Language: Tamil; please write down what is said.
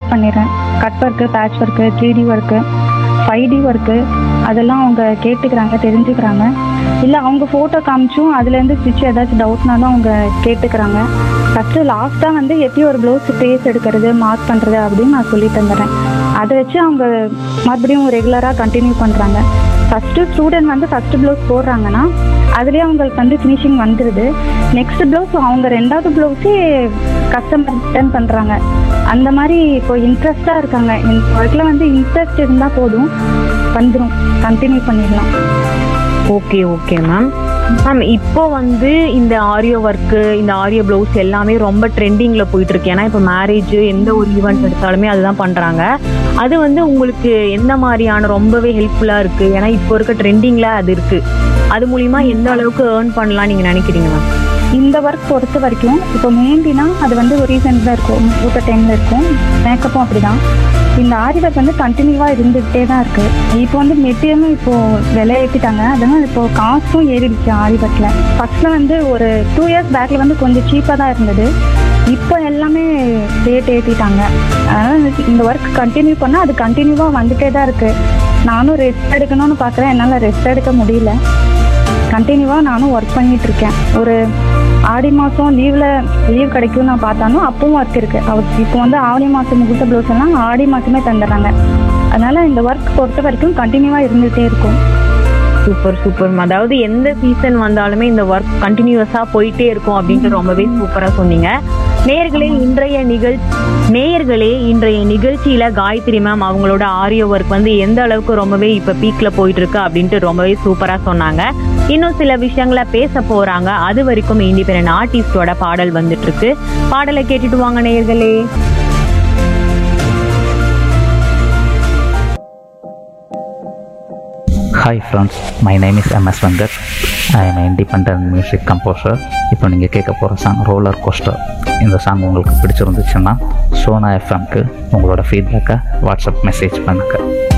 பண்ணிடுறேன் cut work patch work three D work five D work அதெல்லாம் அவங்க கேட்டுக்கிறாங்க தெரிஞ்சுக்கிறாங்க இல்லை அவங்க ஃபோட்டோ காமிச்சும் அதுலேருந்து ஸ்டிச் ஏதாச்சும் டவுட்னாலும் அவங்க கேட்டுக்கிறாங்க ஃபஸ்ட்டு லாஸ்ட்டாக வந்து எப்படி ஒரு ப்ளவுஸ் பேஸ் எடுக்கிறது மார்க் பண்ணுறது அப்படின்னு நான் சொல்லி தந்துடுறேன் அதை வச்சு அவங்க மறுபடியும் ரெகுலராக கண்டினியூ பண்ணுறாங்க ஃபஸ்ட்டு ஸ்டூடெண்ட் வந்து ஃபஸ்ட்டு ப்ளவுஸ் போடுறாங்கன்னா அதுலேயே அவங்களுக்கு வந்து ஃபினிஷிங் வந்துடுது நெக்ஸ்ட் ப்ளவுஸ் அவங்க ரெண்டாவது ப்ளவுஸே கஸ்டமர் ரிட்டர்ன் பண்ணுறாங்க அந்த மாதிரி இப்போ இன்ட்ரெஸ்டாக இருக்காங்க இந்த ஒர்க்கில் வந்து இன்ட்ரெஸ்ட் இருந்தால் போதும் வந்துடும் கண்டினியூ பண்ணிடலாம் ஓகே ஓகே மேம் மேம் இப்போ வந்து இந்த ஆரியோ ஒர்க்கு இந்த ஆரியோ ப்ளவுஸ் எல்லாமே ரொம்ப ட்ரெண்டிங்கில் போயிட்டு இருக்கு ஏன்னா இப்போ மேரேஜ் எந்த ஒரு ஈவெண்ட் எடுத்தாலுமே அதுதான் பண்ணுறாங்க அது வந்து உங்களுக்கு எந்த மாதிரியான ரொம்பவே ஹெல்ப்ஃபுல்லாக இருக்குது ஏன்னா இப்போ இருக்க ட்ரெண்டிங்கில் அது இருக்குது அது மூலிமா எந்த அளவுக்கு ஏர்ன் பண்ணலாம் நீங்கள் நினைக்கிறீங்க மேம் இந்த ஒர்க் பொறுத்த வரைக்கும் இப்போ மெஹந்தினா அது வந்து ஒரு ரீசன் தான் இருக்கும் முப்பத்த டைமில் இருக்கும் மேக்கப்பும் அப்படி தான் இந்த ஆரி ஒர்க் வந்து கண்டினியூவாக இருந்துகிட்டே தான் இருக்குது இப்போ வந்து மெட்டீரியலும் இப்போது விலை ஏற்றிட்டாங்க அதனால் இப்போ காஸ்ட்டும் ஏறிடுச்சு ஆரி ஒர்க்கில் ஃபஸ்ட்டில் வந்து ஒரு டூ இயர்ஸ் பேக்கில் வந்து கொஞ்சம் சீப்பாக தான் இருந்தது இப்போ எல்லாமே ரேட் ஏற்றிட்டாங்க அதனால் இந்த ஒர்க் கண்டினியூ பண்ணால் அது கண்டினியூவாக வந்துட்டே தான் இருக்குது நானும் ரெஸ்ட் எடுக்கணும்னு பார்க்குறேன் என்னால் ரெஸ்ட் எடுக்க முடியல கண்டினியூவாக நானும் ஒர்க் பண்ணிட்டு இருக்கேன் ஒரு ஆடி மாதம் லீவில் லீவ் கிடைக்கும் நான் பார்த்தாலும் அப்பவும் ஒர்க் இருக்குது அவருக்கு இப்போ வந்து ஆடி மாதம் முகூர்த்த ப்ளவுஸ் எல்லாம் ஆடி மாதமே தந்துடுறாங்க அதனால் இந்த ஒர்க் பொறுத்த வரைக்கும் கண்டினியூவாக இருந்துகிட்டே இருக்கும் சூப்பர் சூப்பர் அதாவது எந்த சீசன் வந்தாலுமே இந்த ஒர்க் கண்டினியூஸா போயிட்டே இருக்கும் அப்படின்ட்டு ரொம்பவே சூப்பரா சொன்னீங்க நேயர்களே இன்றைய நிகழ் நேயர்களே இன்றைய நிகழ்ச்சியில காயத்ரி மேம் அவங்களோட ஆரியோ ஒர்க் வந்து எந்த அளவுக்கு ரொம்பவே இப்ப பீக்ல போயிட்டு இருக்கு அப்படின்ட்டு ரொம்பவே சூப்பரா சொன்னாங்க இன்னும் சில விஷயங்களை பேச போறாங்க அது வரைக்கும் இண்டிபெண்ட் ஆர்டிஸ்டோட பாடல் வந்துட்டு இருக்கு பாடலை கேட்டுட்டு வாங்க நேயர்களே hi friends my name is M S Venkat I am independent music composer இப்போ நீங்கள் கேட்க போகிற சாங் ரோலர் கோஸ்டர் இந்த சாங் உங்களுக்கு பிடிச்சிருந்துச்சுன்னா சோனா எஃப்எம்க்கு உங்களோட ஃபீட்பேக்கை வாட்ஸ்அப் மெசேஜ் பண்ணுங்கள்